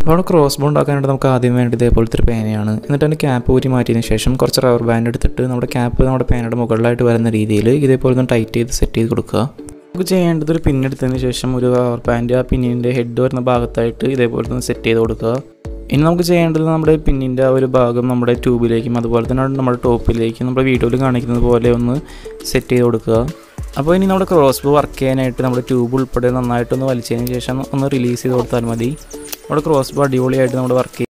അപ്പോൾ അവിടെ ക്രോസ് ബോ ഉണ്ടാക്കാനായിട്ട് നമുക്ക് ആദ്യം വേണ്ടത് ഇതേപോലത്തെ ഒരു പേനയാണ് എന്നിട്ട് അതിൻ്റെ ക്യാപ്പ് ഊരി മാറ്റിയതിന് ശേഷം കുറച്ച് റബ്ബർ ബാൻഡ് എടുത്തിട്ട് നമ്മുടെ ക്യാപ്പ് നമ്മുടെ പേനയുടെ മുകളിലായിട്ട് വരുന്ന രീതിയിൽ ഇതേപോലെ ഒന്ന് ടൈറ്റ് ചെയ്ത് സെറ്റ് ചെയ്ത് കൊടുക്കുക നമുക്ക് ചെയ്യേണ്ടത് ഒരു പിന്നെടുത്തതിന് ശേഷം ഒരു റബ്ബർ ബാൻഡ് ആ പിന്നിൻ്റെ ഹെഡ് വരുന്ന ഭാഗത്തായിട്ട് ഇതേപോലെ തന്നെ സെറ്റ് ചെയ്ത് കൊടുക്കുക ഇനി നമുക്ക് ചെയ്യേണ്ടത് നമ്മുടെ പിന്നിൻ്റെ ആ ഒരു ഭാഗം നമ്മുടെ ട്യൂബിലേക്കും അതുപോലെ തന്നെ നമ്മുടെ ടോപ്പിലേക്കും നമ്മുടെ വീഡിയോയിൽ കാണിക്കുന്നത് പോലെ ഒന്ന് സെറ്റ് ചെയ്ത് കൊടുക്കുക അപ്പോൾ ഇനി നമ്മുടെ ക്രോസ് ബോ വർക്ക് ചെയ്യാനായിട്ട് നമ്മുടെ ട്യൂബ് ഉൾപ്പെടെ നന്നായിട്ടൊന്ന് വലിച്ചതിന് ശേഷം ഒന്ന് റിലീസ് ചെയ്ത് കൊടുത്താൽ മതി നമ്മുടെ ക്രോസ് ബോ അടിപൊളിയായിട്ട് നമ്മുടെ വർക്ക്